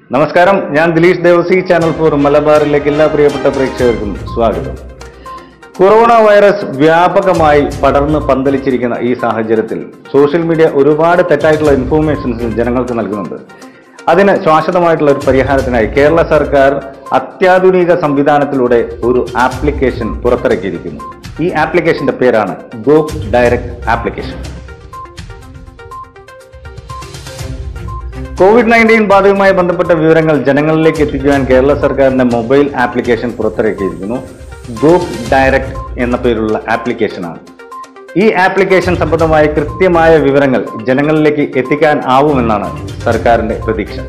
നമസ്കാരം ഞാൻ Dileesh Devasi channel four മലബാറിലേക്ക് എല്ലാ പ്രിയപ്പെട്ട പ്രേക്ഷകർക്കും സ്വാഗതം കൊറോണ വൈറസ് വ്യാപകമായി പടർന്ന് പന്തലിച്ചിരിക്കുന്ന ഈ സാഹചര്യത്തിൽ സോഷ്യൽ മീഡിയ ഒരുപാട് തെറ്റായിട്ടുള്ള ഇൻഫോർമേഷൻസ് ജനങ്ങൾക്ക് നൽകുന്നുണ്ട് അതിന് ശാശ്വതമായിട്ടുള്ള ഒരു പരിഹാരത്തിനായി കേരള സർക്കാർ അത്യാധുനിക സംവിധാനത്തിലൂടെ ഒരു ആപ്ലിക്കേഷൻ പുറത്തിറക്കിയിരിക്കുന്നു ഈ ആപ്ലിക്കേഷന്റെ പേരാണ് go direct application covid nineteen ബാധയുമായി ബന്ധപ്പെട്ട വിവരങ്ങൾ ജനങ്ങളിലേക്ക് എത്തിക്കുവാൻ കേരള സർക്കാരിന്റെ മൊബൈൽ ആപ്ലിക്കേഷൻ പുറത്തിറക്കിയിരിക്കുന്നു ഗോ ഡയറക്ട് എന്ന പേരുള്ള ആപ്ലിക്കേഷനാണ് ഈ ആപ്ലിക്കേഷൻ സംബന്ധമായ കൃത്യമായ വിവരങ്ങൾ ജനങ്ങളിലേക്ക് എത്തിക്കാൻ ആവുമെന്നാണ് സർക്കാരിന്റെ പ്രതീക്ഷ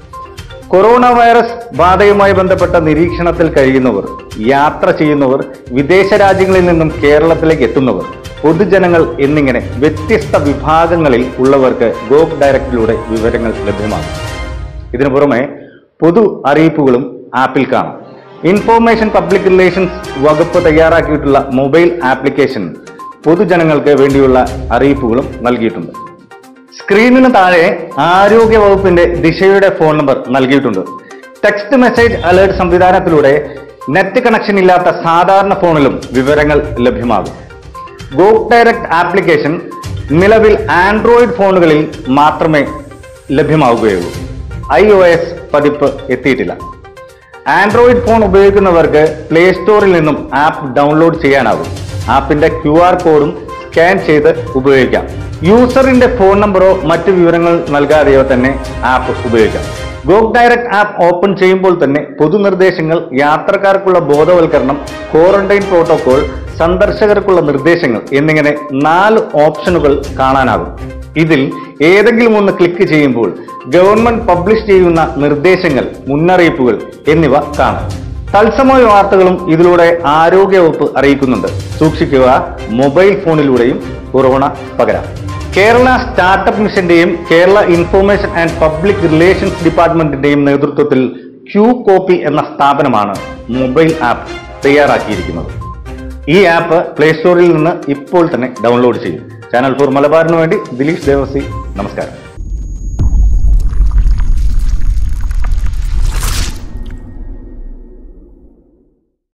കൊറോണ വൈറസ് ബാധയുമായി ബന്ധപ്പെട്ട നിരീക്ഷണത്തിൽ കഴിയുന്നവർ യാത്ര ചെയ്യുന്നവർ വിദേശ രാജ്യങ്ങളിൽ നിന്നും കേരളത്തിലേക്ക് എത്തുന്നവർ പൊതുജനങ്ങൾ എന്നിങ്ങനെ വ്യത്യസ്ത വിഭാഗങ്ങളിൽ ഉള്ളവർക്ക് ഗോപ് ഡയറക്റ്റിലൂടെ വിവരങ്ങൾ ലഭ്യമാകും ഇതിനു പുറമെ പൊതു അറിയിപ്പുകളും ആപ്പിൽ കാണാം ഇൻഫോർമേഷൻ പബ്ലിക് റിലേഷൻസ് വകുപ്പ് തയ്യാറാക്കിയിട്ടുള്ള മൊബൈൽ ആപ്ലിക്കേഷൻ പൊതുജനങ്ങൾക്ക് വേണ്ടിയുള്ള അറിയിപ്പുകളും നൽകിയിട്ടുണ്ട് സ്ക്രീനിന് താഴെ ആരോഗ്യ വകുപ്പിന്റെ ദിശയുടെ ഫോൺ നമ്പർ നൽകിയിട്ടുണ്ട് ടെക്സ്റ്റ് മെസ്സേജ് അലേർട്ട് സംവിധാനത്തിലൂടെ നെറ്റ് കണക്ഷൻ ഇല്ലാത്ത സാധാരണ ഫോണിലും വിവരങ്ങൾ ലഭ്യമാകും ഗോ ഡയറക്ട് ആപ്ലിക്കേഷൻ നിലവിൽ ആൻഡ്രോയിഡ് ഫോണുകളിൽ മാത്രമേ ലഭ്യമാവുകയുള്ളൂ ഐ ഒ എസ് പതിപ്പ് എത്തിയിട്ടില്ല ആൻഡ്രോയിഡ് ഫോൺ ഉപയോഗിക്കുന്നവർക്ക് പ്ലേ സ്റ്റോറിൽ നിന്നും ആപ്പ് ഡൗൺലോഡ് ചെയ്യാനാകും ആപ്പിന്റെ ക്യു ആർ കോഡും സ്കാൻ ചെയ്ത് ഉപയോഗിക്കാം യൂസറിന്റെ ഫോൺ നമ്പറോ മറ്റു വിവരങ്ങൾ നൽകാതെയോ തന്നെ ആപ്പ് ഉപയോഗിക്കാം ഗോഗ് ഡയറക്ട് ആപ്പ് ഓപ്പൺ ചെയ്യുമ്പോൾ തന്നെ പൊതുനിർദ്ദേശങ്ങൾ യാത്രക്കാർക്കുള്ള ബോധവൽക്കരണം ക്വാറന്റൈൻ പ്രോട്ടോകോൾ സന്ദർശകർക്കുള്ള നിർദ്ദേശങ്ങൾ എന്നിങ്ങനെ നാല് ഓപ്ഷനുകൾ കാണാനാകും ഇതിൽ ഏതെങ്കിലും ഒന്ന് ക്ലിക്ക് ചെയ്യുമ്പോൾ ഗവൺമെന്റ് പബ്ലിഷ് ചെയ്യുന്ന നിർദ്ദേശങ്ങൾ മുന്നറിയിപ്പുകൾ എന്നിവ കാണാം തത്സമയ വാർത്തകളും ഇതിലൂടെ ആരോഗ്യവകുപ്പ് അറിയിക്കുന്നുണ്ട് സൂക്ഷിക്കുക മൊബൈൽ ഫോണിലൂടെയും കൊറോണ പകരാം കേരള സ്റ്റാർട്ടപ്പ് മിഷന്റെയും Kerala information and public relations ഡിപ്പാർട്ട്മെന്റിന്റെയും നേതൃത്വത്തിൽ ക്യൂ കോപ്പി എന്ന സ്ഥാപനമാണ് മൊബൈൽ ആപ്പ് തയ്യാറാക്കിയിരിക്കുന്നത് ഈ ആപ്പ് പ്ലേ സ്റ്റോറിൽ നിന്ന് ഇപ്പോൾ തന്നെ ഡൗൺലോഡ് ചെയ്യും ചാനൽ ഫോർ മലബാറിന് വേണ്ടി ദിലീഷ് ദേവസി നമസ്കാരം